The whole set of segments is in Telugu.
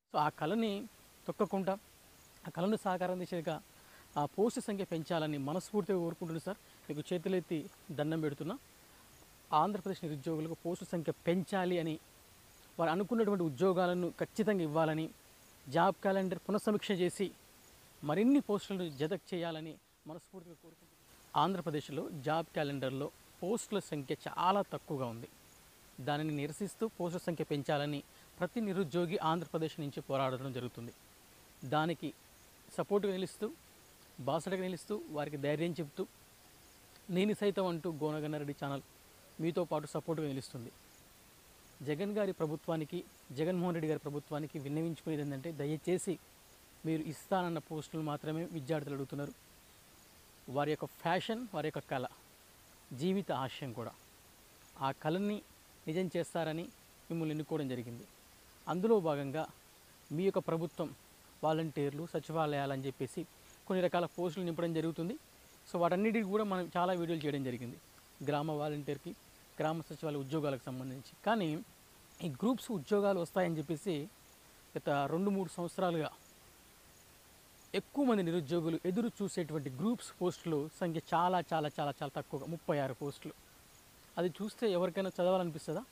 సో ఆ కళని తొక్కకుండా ఆ కళను సాకారం దిశగా ఆ పోస్ట్ సంఖ్య పెంచాలని మనస్ఫూర్తిగా కోరుకుంటున్నాను సార్ మీకు చేతులెత్తి దండం పెడుతున్నా ఆంధ్రప్రదేశ్ నిరుద్యోగులకు పోస్టు సంఖ్య పెంచాలి అని వారు అనుకున్నటువంటి ఉద్యోగాలను ఖచ్చితంగా ఇవ్వాలని జాబ్ క్యాలెండర్ పునఃసమీక్ష చేసి మరిన్ని పోస్టులను జత చేయాలని మనస్ఫూర్తిగా కోరుకుంటున్నాను ఆంధ్రప్రదేశ్లో జాబ్ క్యాలెండర్లో పోస్టుల సంఖ్య చాలా తక్కువగా ఉంది దానిని నిరసిస్తూ పోస్టుల సంఖ్య పెంచాలని ప్రతి నిరుద్యోగి ఆంధ్రప్రదేశ్ నుంచి పోరాడడం జరుగుతుంది దానికి సపోర్టుగా నిలుస్తూ బాసటగా నిలుస్తూ వారికి ధైర్యం చెప్తూ నేను సైతం అంటూ గోనగన్నారెడ్డి ఛానల్ మీతో పాటు సపోర్టుగా నిలుస్తుంది జగన్ గారి ప్రభుత్వానికి జగన్మోహన్ రెడ్డి గారి ప్రభుత్వానికి విన్నవించుకునేది ఏంటంటే దయచేసి మీరు ఇస్తానన్న పోస్టులు మాత్రమే విద్యార్థులు అడుగుతున్నారు వారి యొక్క ఫ్యాషన్ వారి యొక్క కళ జీవిత ఆశయం కూడా ఆ కళని నిజం చేస్తారని మిమ్మల్ని ఎన్నుకోవడం జరిగింది అందులో భాగంగా మీ యొక్క ప్రభుత్వం వాలంటీర్లు సచివాలయాలు అని చెప్పేసి కొన్ని రకాల పోస్టులు నింపడం జరుగుతుంది సో వాటన్నిటికి కూడా మనం చాలా వీడియోలు చేయడం జరిగింది గ్రామ వాలంటీర్కి గ్రామ సచివాలయ ఉద్యోగాలకు సంబంధించి కానీ ఈ గ్రూప్స్ ఉద్యోగాలు వస్తాయని చెప్పేసి గత రెండు మూడు సంవత్సరాలుగా ఎక్కువ మంది నిరుద్యోగులు ఎదురు చూసేటువంటి గ్రూప్స్ పోస్టులు సంఖ్య చాలా చాలా చాలా చాలా తక్కువగా ముప్పై ఆరు పోస్టులు అది చూస్తే ఎవరికైనా చదవాలనిపిస్తుందా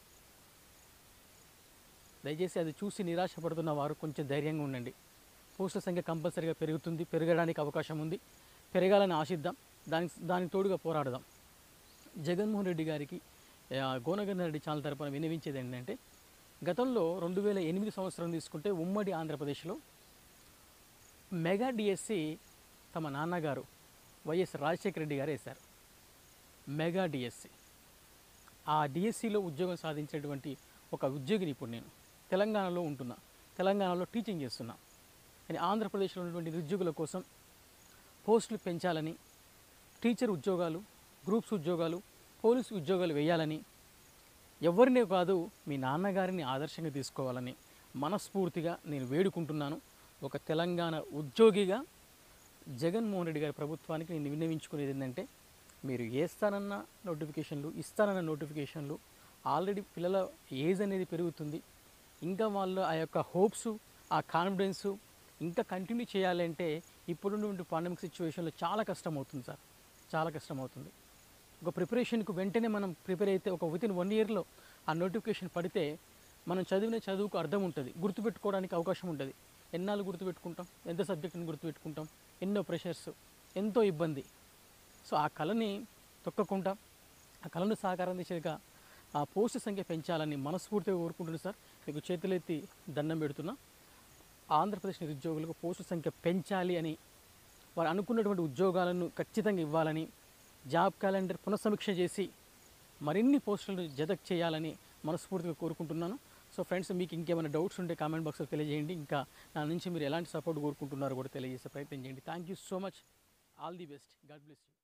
దయచేసి అది చూసి నిరాశపడుతున్న వారు కొంచెం ధైర్యంగా ఉండండి పోస్టుల సంఖ్య కంపల్సరీగా పెరుగుతుంది పెరగడానికి అవకాశం ఉంది పెరగాలని ఆశిద్దాం దానికి దానికి తోడుగా పోరాడదాం జగన్మోహన్ రెడ్డి గారికి ఆ, గోనగన్న రెడ్డి ఛానల్ తరపున వినవించేది ఏంటంటే గతంలో రెండు వేల ఎనిమిది సంవత్సరం తీసుకుంటే ఉమ్మడి ఆంధ్రప్రదేశ్లో మెగా డిఎస్సి తమ నాన్నగారు వైఎస్ రాజశేఖర రెడ్డి గారు వేశారు మెగా డిఎస్సి ఆ డిఎస్సిలో ఉద్యోగం సాధించినటువంటి ఒక ఉద్యోగిని ఇప్పుడు నేను తెలంగాణలో ఉంటున్నా తెలంగాణలో టీచింగ్ చేస్తున్నా కానీ ఆంధ్రప్రదేశ్లో ఉన్నటువంటి నిరుద్యోగుల కోసం పోస్టులు పెంచాలని టీచర్ ఉద్యోగాలు గ్రూప్స్ ఉద్యోగాలు పోలీసు ఉద్యోగాలు వేయాలని ఎవరినే కాదు మీ నాన్నగారిని ఆదర్శంగా తీసుకోవాలని మనస్ఫూర్తిగా నేను వేడుకుంటున్నాను ఒక తెలంగాణ ఉద్యోగిగా జగన్మోహన్ రెడ్డి గారి ప్రభుత్వానికి నేను విన్నవించుకునేది ఏంటంటే మీరు వేస్తానన్న నోటిఫికేషన్లు ఇస్తానన్న నోటిఫికేషన్లు ఆల్రెడీ పిల్లల ఏజ్ అనేది పెరుగుతుంది ఇంకా వాళ్ళు ఆ యొక్క హోప్స్ ఆ కాన్ఫిడెన్సు ఇంకా కంటిన్యూ చేయాలంటే ఇప్పుడున్నటువంటి పాండమిక్ సిచ్యువేషన్లో చాలా కష్టం అవుతుంది సార్ చాలా కష్టం అవుతుంది ఒక ప్రిపరేషన్కు వెంటనే మనం ప్రిపేర్ అయితే ఒక వితిన్ వన్ ఇయర్లో ఆ నోటిఫికేషన్ పడితే మనం చదివిన చదువుకు అర్థం ఉంటుంది గుర్తుపెట్టుకోవడానికి అవకాశం ఉంటుంది ఎన్నాళ్ళు గుర్తుపెట్టుకుంటాం ఎంత సబ్జెక్టుని గుర్తుపెట్టుకుంటాం ఎన్నో ప్రెషర్స్ ఎంతో ఇబ్బంది సో ఆ కళని తొక్కకుండా ఆ కళను సాకారం దిశగా ఆ పోస్ట్ సంఖ్య పెంచాలని మనస్ఫూర్తిగా కోరుకుంటున్నాను సార్ మీకు చేతులెత్తి దండం పెడుతున్నా ఆంధ్రప్రదేశ్ నిరుద్యోగులకు పోస్టు సంఖ్య పెంచాలి అని వారు అనుకున్నటువంటి ఉద్యోగాలను ఖచ్చితంగా ఇవ్వాలని జాబ్ క్యాలెండర్ పునఃసమీక్ష చేసి మరిన్ని పోస్టులను జత చేయాలని మనస్ఫూర్తిగా కోరుకుంటున్నాను సో ఫ్రెండ్స్ మీకు ఇంకేమైనా డౌట్స్ ఉంటే కామెంట్ బాక్స్లో తెలియజేయండి ఇంకా నా నుంచి మీరు ఎలాంటి సపోర్ట్ కోరుకుంటున్నారో కూడా తెలియజేసే ప్రయత్నం చేయండి thank you so much all the best God bless you